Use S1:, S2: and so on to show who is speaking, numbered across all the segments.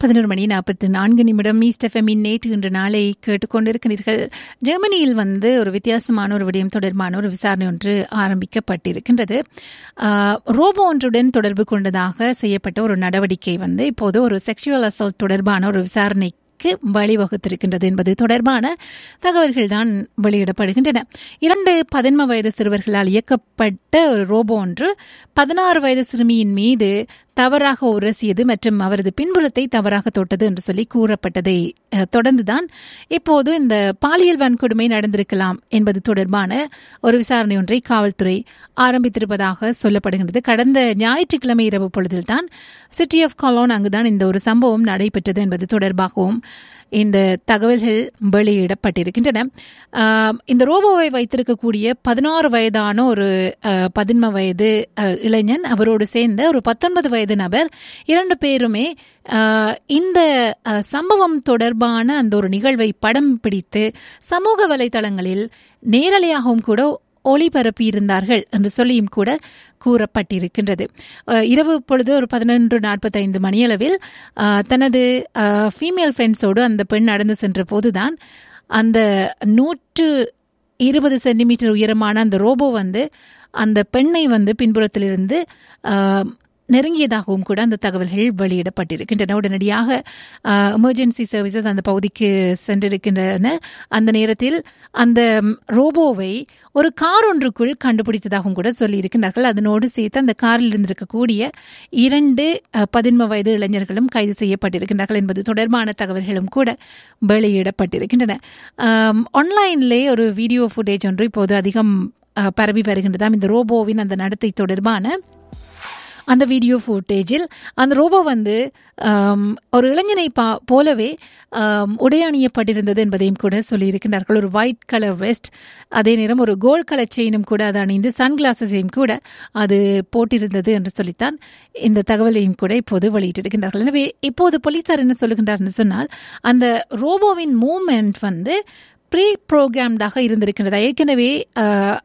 S1: பதினொரு மணி நாற்பத்தி நான்கு நிமிடம் ஈஸ்ட் எஃப்எம்மின் நேற்று இன்று நாளை கேட்டுக்கொண்டிருக்கிறீர்கள் ஜெர்மனியில் வந்து ஒரு வித்தியாசமான ஒரு விடயம் தொடர்பான ஒரு விசாரணை ஒன்று ஆரம்பிக்கப்பட்டிருக்கின்றது ஆஹ், ரோபோ ஒன்றுடன் தொடர்பு கொண்டதாக செய்யப்பட்ட ஒரு நடவடிக்கை வந்து இப்போது ஒரு செக்ஷுவல் அசால்ட் தொடர்பான ஒரு விசாரணை க்கு வழிவகுத்திருக்கின்றது என்பது தொடர்பான தகவல்கள் தான் வெளியிடப்படுகின்றன இரண்டு பதின்ம வயது சிறுவர்களால் இயக்கப்பட்ட ஒரு ரோபோ ஒன்று பதினாறு வயது சிறுமியின் மீது தவறாக உரசியது மற்றும் அவரது பின்புறத்தை தவறாக தொட்டது என்று சொல்லி கூறப்பட்டதை அஹ், தொடர்ந்துதான் இப்போது இந்த பாலியல் வன்கொடுமை நடந்திருக்கலாம் என்பது தொடர்பான ஒரு விசாரணை ஒன்றை காவல்துறை ஆரம்பித்திருப்பதாக சொல்லப்படுகின்றது கடந்த ஞாயிற்றுக்கிழமை இரவு பொழுதில்தான் சிட்டி ஆஃப் காலோன் அங்குதான் இந்த ஒரு சம்பவம் நடைபெற்றது என்பது தொடர்பாகவும் இந்த தகவல்கள் வெளியிடப்பட்டிருக்கின்றன ஆம், இந்த ரோபோவை வைத்திருக்கக்கூடிய பதினாறு வயதான ஒரு அஹ், பதின்ம வயது அஹ், இளைஞன் அவரோடு சேர்ந்த ஒரு பத்தொன்பது வயது நபர் இரண்டு பேருமே அஹ், இந்த அஹ், சம்பவம் தொடர்பான அந்த ஒரு நிகழ்வை படம் பிடித்து சமூக வலைதளங்களில் நேரலையாகவும் கூட ஒளிபரப்பி இருந்தார்கள் என்று சொல்லியும் கூட கூறப்பட்டிருக்கின்றது அஹ், இரவு பொழுது ஒரு பதினொன்று நாற்பத்தைந்து மணியளவில் அஹ், தனது ஃபீமேல் ஃப்ரெண்ட்ஸோடு அந்த பெண் நடந்து சென்ற போதுதான் அந்த நூற்று இருபது சென்டிமீட்டர் உயரமான அந்த ரோபோ வந்து அந்த பெண்ணை வந்து பின்புறத்திலிருந்து அஹ், நெருங்கியதாகவும் கூட அந்த தகவல்கள் வெளியிடப்பட்டிருக்கின்றன உடனடியாக எமர்ஜென்சி சர்வீசஸ் அந்த பகுதிக்கு சென்றிருக்கின்றன அந்த நேரத்தில் அந்த ம், ரோபோவை ஒரு கார் ஒன்றுக்குள் கண்டுபிடித்ததாகவும் கூட சொல்லியிருக்கிறார்கள் அதனோடு சேர்த்து அந்த காரில் இருந்திருக்கக்கூடிய இரண்டு அஹ், பதின்ம வயது இளைஞர்களும் கைது செய்யப்பட்டிருக்கின்றார்கள் என்பது தொடர்பான தகவல்களும் கூட வெளியிடப்பட்டிருக்கின்றன ஆன்லைன்லே ஒரு வீடியோ ஃபுட்டேஜ் ஒன்று இப்போது அதிகம் அஹ், பரவி வருகின்றதாம் இந்த ரோபோவின் அந்த நடத்தை தொடர்பான அந்த வீடியோ ஃபுட்டேஜில் அந்த ரோபோ வந்து ஆம், ஒரு இளைஞனை பா போலவே ஆம், உடை அணியப்பட்டிருந்தது என்பதையும் கூட சொல்லியிருக்கிறார்கள் ஒரு ஒயிட் கலர் வெஸ்ட் அதே நேரம் ஒரு கோல்ட் கலர் செயினும் கூட அது அணிந்து சன்கிளாஸஸையும் கூட அது போட்டிருந்தது என்று சொல்லித்தான் இந்த தகவலையும் கூட இப்போது வெளியிட்டிருக்கின்றார்கள் எனவே இப்போது போலீசார் என்ன சொல்லுகின்றார்னு சொன்னால் அந்த ரோபோவின் மூமெண்ட் வந்து ப்ரீ ப்ரோக்ராம்டாக இருந்திருக்கின்றதா ஏற்கனவே ஆஹ்,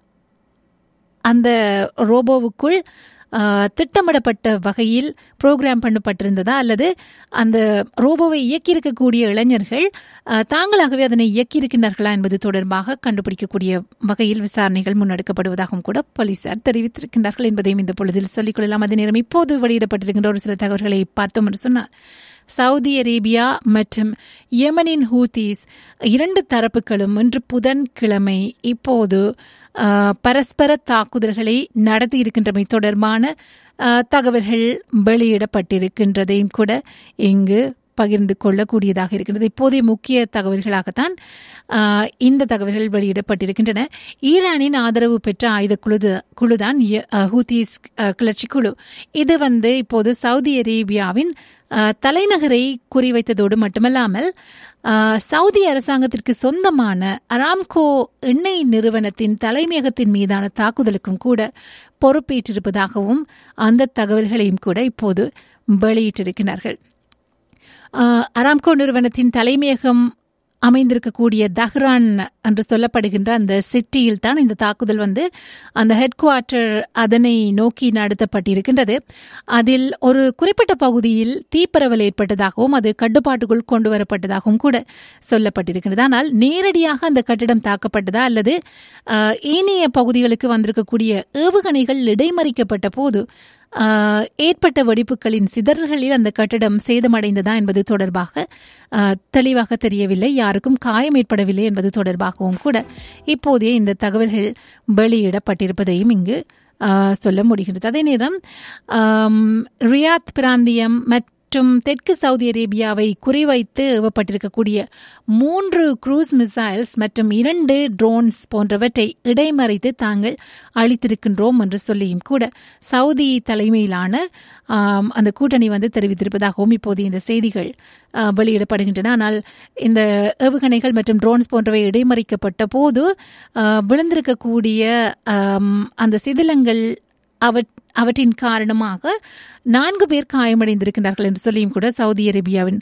S1: அந்த ரோபோவுக்குள் ஆஹ், திட்டமிடப்பட்ட வகையில் ப்ரோக்ராம் பண்ணப்பட்டிருந்ததா அல்லது அந்த ரோபோவை இயக்கியிருக்கக்கூடிய இளைஞர்கள் ஆஹ், தாங்களாகவே அதனை இயக்கியிருக்கின்றார்களா என்பது தொடர்பாக கண்டுபிடிக்கக்கூடிய வகையில் விசாரணைகள் முன்னெடுக்கப்படுவதாகவும் கூட போலீசார் தெரிவித்திருக்கின்றார்கள் என்பதையும் இந்த பொழுதில் சொல்லிக்கொள்ளலாம் அதே நேரம் இப்போது வெளியிடப்பட்டிருக்கின்ற ஒரு சில தகவல்களை பார்த்தோம் என்று சொன்னால் சவுதி அரேபியா மற்றும் யெமனின் ஹூதீஸ் இரண்டு தரப்புகளும் இன்று புதன்கிழமை இப்போது ஆஹ், பரஸ்பர தாக்குதல்களை நடத்தி இருக்கின்றமை தொடர்பான ஆஹ், தகவல்கள் வெளியிடப்பட்டிருக்கின்றதையும் கூட இங்கு பகிர்ந்து கொள்ளக்கூடியதாக இருக்கின்றது இப்போதைய முக்கிய தகவல்களாகத்தான் ஆஹ், இந்த தகவல்கள் வெளியிடப்பட்டிருக்கின்றன ஈரானின் ஆதரவு பெற்ற ஆயுத குழு குழுதான் ய- அஹ், ஹூதீஸ் அஹ், கிளர்ச்சி குழு இது வந்து இப்போது சவுதி அரேபியாவின் ஆஹ், தலைநகரை குறிவைத்ததோடு மட்டுமல்லாமல் ஆஹ், சவுதி அரசாங்கத்திற்கு சொந்தமான அராம்கோ எண்ணெய் நிறுவனத்தின் தலைமையகத்தின் மீதான தாக்குதலுக்கும் கூட பொறுப்பேற்றிருப்பதாகவும் அந்த தகவல்களையும் கூட இப்போது வெளியிட்டிருக்கிறார்கள் ஆஹ், அராம்கோ நிறுவனத்தின் தலைமையகம் அமைந்திருக்கக்கூடிய தஹ்ரான் என்று சொல்லப்படுகின்ற அந்த சிட்டியில் தான் இந்த தாக்குதல் வந்து அந்த ஹெட் குவார்ட்டர் அதனை நோக்கி நடத்தப்பட்டிருக்கின்றது அதில் ஒரு குறிப்பிட்ட பகுதியில் தீப்பரவல் ஏற்பட்டதாகவும் அது கட்டுப்பாட்டுக்குள் கொண்டு வரப்பட்டதாகவும் கூட சொல்லப்பட்டிருக்கின்றது ஆனால் நேரடியாக அந்த கட்டிடம் தாக்கப்பட்டதா அல்லது ஆஹ், ஏனைய பகுதிகளுக்கு வந்திருக்கக்கூடிய ஏவுகணைகள் இடைமறிக்கப்பட்ட போது ஆஹ், ஏற்பட்ட வெடிப்புகளின் சிதறல்களில் அந்த கட்டிடம் சேதமடைந்ததா என்பது தொடர்பாக ஆஹ், தெளிவாக தெரியவில்லை யாருக்கும் காயம் ஏற்படவில்லை என்பது தொடர்பாகவும் கூட இப்போதே இந்த தகவல்கள் வெளியிடப்பட்டிருப்பதையும் இங்கு ஆஹ், சொல்ல முடிகிறது அதே நேரம் ஆம், ரியாத் பிராந்தியம் மற்றும் தெற்கு சவுதி அரேபியாவை குறிவைத்து ஏவப்பட்டிருக்கக்கூடிய மூன்று குரூஸ் மிசைல்ஸ் மற்றும் இரண்டு ட்ரோன்ஸ் போன்றவற்றை இடைமறித்து தாங்கள் அளித்திருக்கின்றோம் என்று சொல்லியும் கூட சவுதி தலைமையிலான ஆம், அந்த கூட்டணி வந்து தெரிவித்திருப்பதாகவும் இப்போது இந்த செய்திகள் ஆ, வெளியிடப்படுகின்றன ஆனால் இந்த ஏவுகணைகள் மற்றும் ட்ரோன்ஸ் போன்றவை இடைமறிக்கப்பட்ட போது ஆ, விழுந்திருக்கக்கூடிய ஆம், அந்த சிதிலங்கள் அவற் அவற்றின் காரணமாக நான்கு பேர் காயமடைந்திருக்கின்றார்கள் என்று சொல்லியும் கூட சவுதி அரேபியாவின்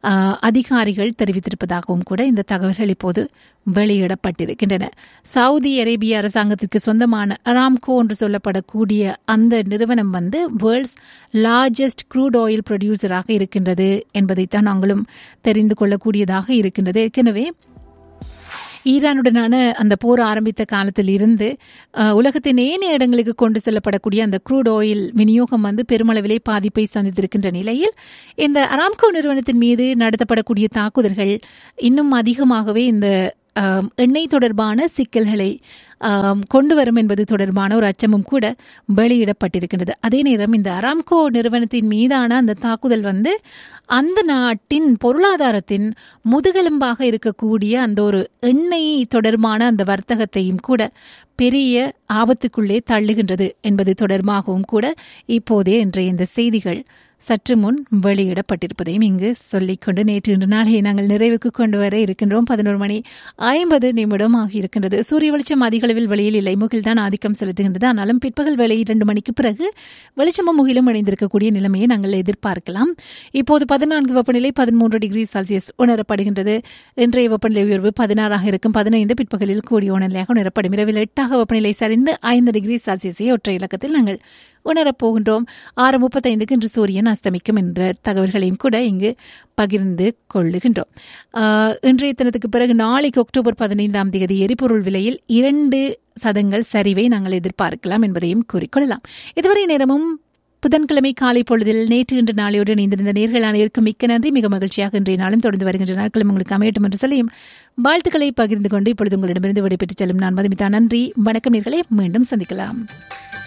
S1: ஆஹ், அதிகாரிகள் தெரிவித்திருப்பதாகவும் கூட இந்த தகவல்கள் இப்போது வெளியிடப்பட்டிருக்கின்றன சவுதி அரேபிய அரசாங்கத்திற்கு சொந்தமான அராம்கோ என்று சொல்லப்படக்கூடிய அந்த நிறுவனம் வந்து வேர்ல்ட்ஸ் லார்ஜஸ்ட் க்ரூட் ஆயில் ப்ரொடியூசராக இருக்கின்றது என்பதைத்தான் நாங்களும் தெரிந்து கொள்ளக்கூடியதாக இருக்கின்றது ஏற்கனவே ஈரானுடனான அந்த போர் ஆரம்பித்த காலத்தில் இருந்து அஹ், உலகத்தின் ஏனைய இடங்களுக்கு கொண்டு செல்லப்படக்கூடிய அந்த க்ரூட் ஆயில் விநியோகம் வந்து பெருமளவிலே பாதிப்பை சந்தித்திருக்கின்ற நிலையில் இந்த அராம்கோ நிறுவனத்தின் மீது நடத்தப்படக்கூடிய தாக்குதல்கள் இன்னும் அதிகமாகவே இந்த ஆம், எண்ணெய் தொடர்பான சிக்கல்களை ஆம், கொண்டு வரும் என்பது தொடர்பான ஒரு அச்சமும் கூட வெளியிடப்பட்டிருக்கின்றது அதே நேரம் இந்த அராம்கோ நிறுவனத்தின் மீதான அந்த தாக்குதல் வந்து அந்த நாட்டின் பொருளாதாரத்தின் முதுகெலும்பாக இருக்கக்கூடிய அந்த ஒரு எண்ணெய் தொடர்பான அந்த வர்த்தகத்தையும் கூட பெரிய ஆபத்துக்குள்ளே தள்ளுகின்றது என்பது தொடர்பாகவும் கூட இப்போதே இன்றைய இந்த செய்திகள் சற்று முன் வெளியிடப்பட்டிருப்பதையும் இங்கு சொல்லிக்கொண்டு நேற்று இன்று நாளை நாங்கள் நிறைவுக்கு கொண்டு வர இருக்கின்றோம் பதினோரு மணி ஐம்பது நிமிடம் ஆகியிருக்கின்றது சூரிய வெளிச்சம் அதிக அளவில் வெளியில் இல்லை முகில் தான் ஆதிக்கம் செலுத்துகின்றது ஆனாலும் பிற்பகல் வேலை இரண்டு மணிக்கு பிறகு வெளிச்சமும் முகிலும் இணைந்திருக்கக்கூடிய நிலைமையை நாங்கள் எதிர்பார்க்கலாம் இப்போது பதினான்கு வெப்பநிலை பதிமூன்று டிகிரி செல்சியஸ் உணரப்படுகின்றது இன்றைய வெப்பநிலை உயர்வு பதினாறாக இருக்கும் பதினைந்து பிற்பகலில் கூடிய உணர்நிலையாக உணரப்படும் இரவில் எட்டாக வெப்பநிலை சரிந்து ஐந்து டிகிரி செல்சியஸை ஒற்றை இலக்கத்தில் நாங்கள் உணரப் போகின்றோம் ஆறு முப்பத்தைந்துக்கு இன்று சூரியன் அஸ்தமிக்கும் என்ற தகவல்களையும் கூட இங்கு பகிர்ந்து கொள்ளுகின்றோம் ஆஹ், இன்றைய தினத்துக்கு பிறகு நாளைக்கு அக்டோபர் பதினைந்தாம் தேதி எரிபொருள் விலையில் இரண்டு சதங்கள் சரிவை நாங்கள் எதிர்பார்க்கலாம் என்பதையும் கூறிக்கொள்ளலாம் இதுவரை நேரமும் புதன்கிழமை காலை பொழுதில் நேற்று இன்று நாளையோடு இணைந்திருந்த நேர்கள் அனைவருக்கும் மிக்க நன்றி மிக மகிழ்ச்சியாக இன்றைய நாளும் தொடர்ந்து வருகின்ற நாட்களும் உங்களுக்கு அமையட்டும் என்று சொல்லியும் வாழ்த்துக்களை பகிர்ந்து கொண்டு இப்பொழுது உங்களிடமிருந்து விடைபெற்றுச் செல்லும் நான் மதுமிதா நன்றி வணக்கம் நேர்களே மீண்டும் சந்திக்கலாம்